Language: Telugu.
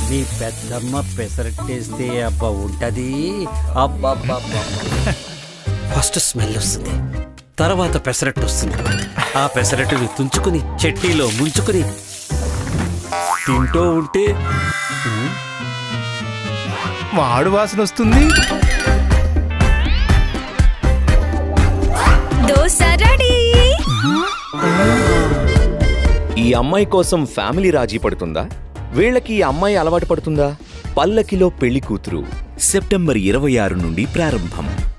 నీ పెద్దమ్మ పెసరట్టేస్తే అబ్బా ఉంటది అబ్బా ఫస్ట్ స్మెల్ వస్తుంది తర్వాత పెసరట్టు వస్తుంది ఆ పెసరట్టుని తుంచుకుని చట్నీలో ముంచుకుని తింటూ ఉంటే ఉమ్, వాడు వాసన వస్తుంది దోశ రెడీ ఈ అమ్మాయి కోసం ఫ్యామిలీ రాజీ పడుతుందా వీళ్ళకి ఈ అమ్మాయి అలవాటు పడుతుందా పల్లకిలో పెళ్లి కూతురు సెప్టెంబర్ ఇరవై ఆరు నుండి ప్రారంభం